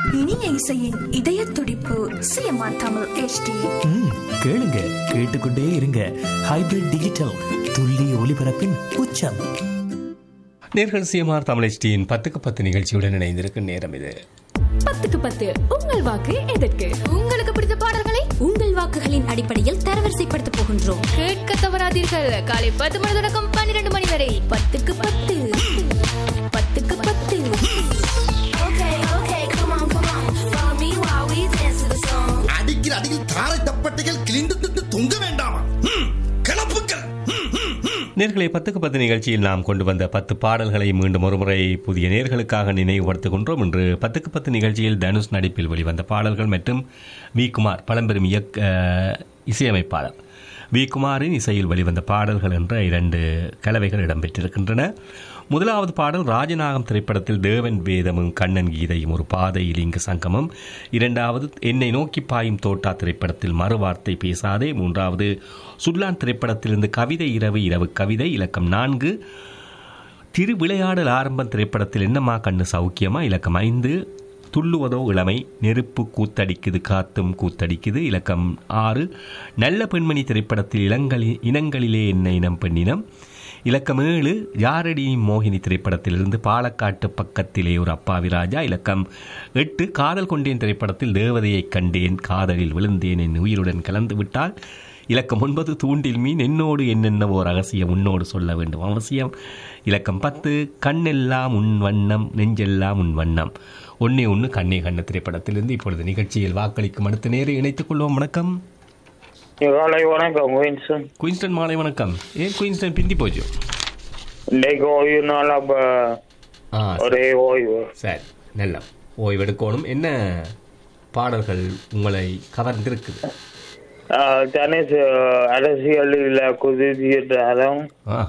இனிய இசையின் இதய துடிப்பு சிஎம்ஆர் தமிழ் HD ம், கேளுங்க கேட்டுக்கொண்டே இருங்க ஹைபிரிட் டிஜிட்டல் துல்லிய ஒலிபரப்பின் உச்சம் நேர்கள் சிஎம்ஆர் தமிழ் பத்துக்கு பத்து நிகழ்ச்சியுடன் இணைந்திருக்கும் நேரம் இது பத்துக்கு பத்து உங்கள் வாக்கு எதற்கு உங்களுக்கு பிடித்த பாடல்களை உங்கள் வாக்குகளின் அடிப்படையில் தரவரிசைப்படுத்த போகின்றோம் கேட்க தவறாதீர்கள் காலை பத்து மணி தொடக்கம் பன்னிரண்டு மணி வரை பத்துக்கு பத்து பத்துக்கு பத்து அடிக்கிற அடியில் தாரை தப்பட்டைகள் கிழிந்து திட்டு தொங்க வேண்டாமா ம், கிளப்புக்கள் ம், ம், ம். நேர்களை பத்துக்கு பத்து நிகழ்ச்சியில் நாம் கொண்டு வந்த பத்து பாடல்களை மீண்டும் ஒருமுறை புதிய நேர்களுக்காக நினைவுபடுத்துகின்றோம் இன்று பத்துக்கு பத்து நிகழ்ச்சியில் தனுஷ் நடிப்பில் வெளிவந்த பாடல்கள் மற்றும் வி குமார் பழம்பெரும் இயக்க இசையமைப்பாளர் வி குமாரின் இசையில் வெளிவந்த பாடல்கள் என்ற இரண்டு கலவைகள் இடம்பெற்றிருக்கின்றன முதலாவது பாடல் ராஜநாகம் திரைப்படத்தில் தேவன் வேதமும் கண்ணன் கீதையும் ஒரு பாதையில் இங்கு சங்கமம் இரண்டாவது என்னை நோக்கி பாயும் தோட்டா திரைப்படத்தில் மறுவார்த்தை பேசாதே மூன்றாவது சுல்லான் திரைப்படத்திலிருந்து கவிதை இரவு இரவு கவிதை இலக்கம் நான்கு திருவிளையாடல் ஆரம்பம் திரைப்படத்தில் என்னம்மா கண்ணு சௌக்கியமா இலக்கம் ஐந்து துள்ளுவதோ இளமை நெருப்பு கூத்தடிக்குது காத்தும் கூத்தடிக்குது இலக்கம் ஆறு நல்ல பெண்மணி திரைப்படத்தில் இளங்களி இனங்களிலே என்ன இனம் பெண்ணினம் இலக்கம் ஏழு யாரடி மோகினி திரைப்படத்திலிருந்து பாலக்காட்டு பக்கத்திலே ஒரு அப்பாவி ராஜா இலக்கம் எட்டு காதல் கொண்டேன் திரைப்படத்தில் தேவதையை கண்டேன் காதலில் விழுந்தேன் என் உயிருடன் கலந்து விட்டால் இலக்கம் ஒன்பது தூண்டில் மீன் என்னோடு என்னென்னவோ ரகசியம் உன்னோடு சொல்ல வேண்டும் அவசியம் இலக்கம் பத்து கண்ணெல்லாம் உன் வண்ணம் நெஞ்செல்லாம் உன் வண்ணம் ஒன்னே ஒன்று கண்ணே கண்ண திரைப்படத்திலிருந்து இப்பொழுது நிகழ்ச்சியில் வாக்களிக்கும் அடுத்த நேரம் இணைத்துக் கொள்வோம் வணக்கம் காலை வணக்கம் குயின்சன் குயின்ஸ்டன் மாலை வணக்கம் ஏன் குயின்ஸ்டன் பிந்தி போச்சு இன்னைக்கு ஓய்வு நாள் அப்ப ஆ ஒரே ஓய்வு சரி நல்ல ஓய்வெடுக்கணும் என்ன பாடல்கள் உங்களை கவர்ந்திருக்குது ஆஹ், தனுஷ் அரசியலில் குதிச்சிட்டாலும் ஆ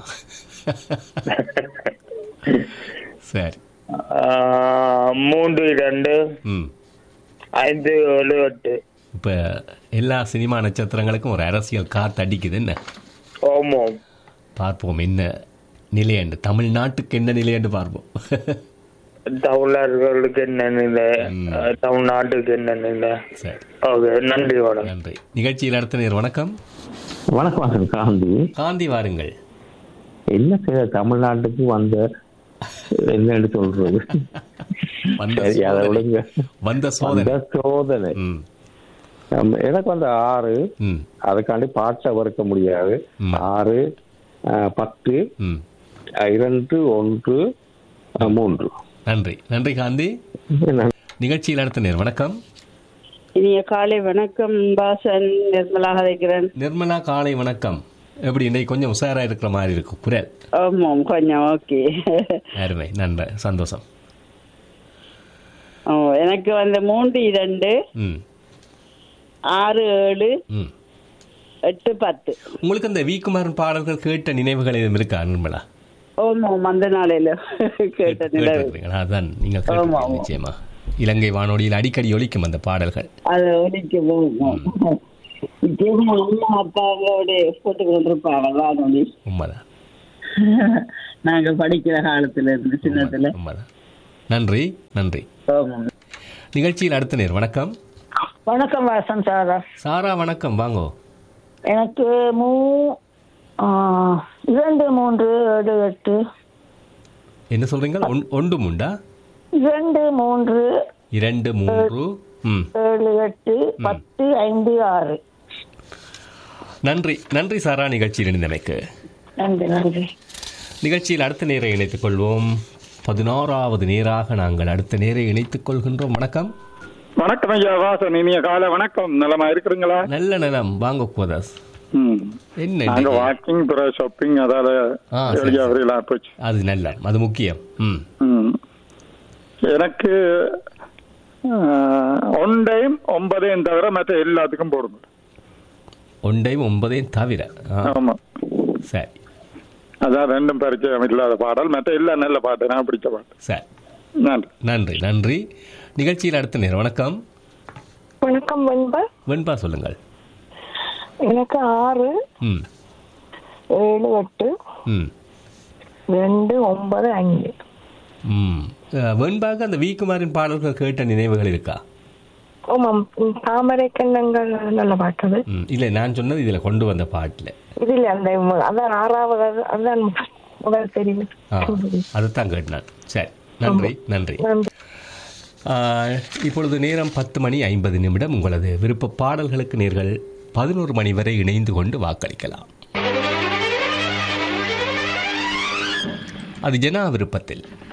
சரி ஆஹ், மூன்று இரண்டு ம் ஐந்து ஏழு எட்டு இப்போ எல்லா சினிமா நட்சத்திரங்களுக்கும் ஒரு அரசியல் காத்து அடிக்குது என்ன ஓமோம் பார்ப்போம் என்ன நிலையண்டு தமிழ்நாட்டுக்கு என்ன நிலையண்டு பார்ப்போம் தமிழர்களுக்கு என்ன நிலை ம். ஆஹ், தமிழ்நாட்டுக்கு என்ன நிலை சரி ஓகே நன்றி வணக்கம் நன்றி நிகழ்ச்சியில் அடுத்த நேர் வணக்கம் வணக்கம் காந்தி காந்தி வாருங்கள் என்ன செய்ய தமிழ்நாட்டுக்கு வந்த என்னன்னு சொல்றது வந்த சரி அதை சோதனை. விடுங்க வந்த சோதனை வந்த சோதனை ம் நம்ம எனக்கு வந்து ஆறு ம் அதுக்காண்டி பாட்டை வறுக்க முடியாது ம். ஆறு அஹ், பத்து ம் அஹ், இரண்டு ஒன்று அஹ், மூன்று நன்றி நன்றி காந்தி நன்றி. நிகழ்ச்சியில் அடுத்த நேர் வணக்கம் இனிய காலை வணக்கம் பாசன் நிர்மலா கதைக்கிறேன் நிர்மலா காலை வணக்கம் எப்படி இன்னைக்கு கொஞ்சம் உஷாரா இருக்கிற மாதிரி இருக்கும் குரல் ஆமாம் கொஞ்சம் ஓகே அருமை நன்றி சந்தோஷம் ஓ, எனக்கு வந்து மூன்று இரண்டு ம் ஆறு ஏழு ம் எட்டு பத்து உங்களுக்கு அந்த விகுமாரன் பாடல்கள் கேட்ட நினைவுகள் எதுவும் இருக்கா நிர்மலா ஆமாம் அந்த நாளையில கேட்ட நிலை கேட்டிருக்கிறீங்களா? அதான் நீங்க ஆமா, கேட்டிருக்கீங்க ஆமா. நிச்சயமா இலங்கை வானொலியில் அடிக்கடி ஒலிக்கும் அந்த பாடல்கள் அது ஒலிக்க போகும் நிச்சயமா அம்மா அப்பாவோட போட்டு கொண்டிருப்பாங்க வானொலி உண்மைதான் நாங்க படிக்கிற காலத்துல இருந்து சின்னத்துல உண்மைதான் நன்றி நன்றி ஆமாம் நிகழ்ச்சியில் அடுத்த நேர் வணக்கம் வணக்கம் வாசன் சாரா சாரா வணக்கம் வாங்கோ எனக்கு மூ ஆ, இரண்டு மூன்று ஏழு எட்டு என்ன சொல்றீங்க ஒன்- ஒன்று முண்டா இரண்டு மூன்று இரண்டு மூன்று ம் ஏழு எட்டு பத்து ஐந்து ஆறு நன்றி நன்றி சாரா நிகழ்ச்சியில் இணைந்தமைக்கு நன்றி நன்றி நிகழ்ச்சியில் அடுத்த நேரை இணைத்துக் கொள்வோம் பதினாறாவது நேராக நாங்கள் அடுத்த நேரை இணைத்துக் கொள்கின்றோம் வணக்கம் வணக்கம் ஐயா வாசன் இனிய காலை வணக்கம் நலமா இருக்கிறீங்களா நல்ல நலம் வாங்க கோதாஸ் ம். என்ன நாங்க இன்னைக்கு? வாக்கிங் பிற ஷாப்பிங் அதால ஆ, சரி, எளியா சரி. வரலா போச்சு அது நல்ல அது முக்கியம் ம் ம். எனக்கு ஆஹ், ஒன்றையும் ஒன்பதையும் தவிர மற்ற எல்லாத்துக்கும் போடுங்க ஒன்றையும் ஒன்பதையும் தவிர ஆ, ஆமா சரி அதான் ரெண்டும் பரிச்சயம் இல்லாத பாடல் மற்ற எல்லாம் நல்ல பாட்டு நான் பிடிச்ச பாட்டு சரி நன்றி நன்றி நன்றி நிகழ்ச்சியில் அடுத்த நேரம் வணக்கம் வணக்கம் வெண்பா வெண்பா சொல்லுங்கள் எனக்கு ஆறு ம் ஏழு எட்டு ம் ரெண்டு ஒன்பது அஞ்சு ம் அஹ், வெண்பாக அந்த வி குமாரின் பாடல்கள் கேட்ட நினைவுகள் இருக்கா ஆமாம் ம், தாமரை கண்ணங்கள் நல்ல பாட்டு அது ம் இல்லை நான் சொன்னது இதில் கொண்டு வந்த பாட்டில் இதுல அந்த மு- அதான் ஆறாவது அது- அதான் முதல்- முதல் தெரியும் ஆ அதுதான் கேட்டேன் சரி நன்றி நன்றி நன்றி ஆ, இப்பொழுது நேரம் பத்து மணி ஐம்பது நிமிடம் உங்களது விருப்ப பாடல்களுக்கு நேர்கள் பதினோரு மணி வரை இணைந்து கொண்டு வாக்களிக்கலாம் அது ஜனா விருப்பத்தில்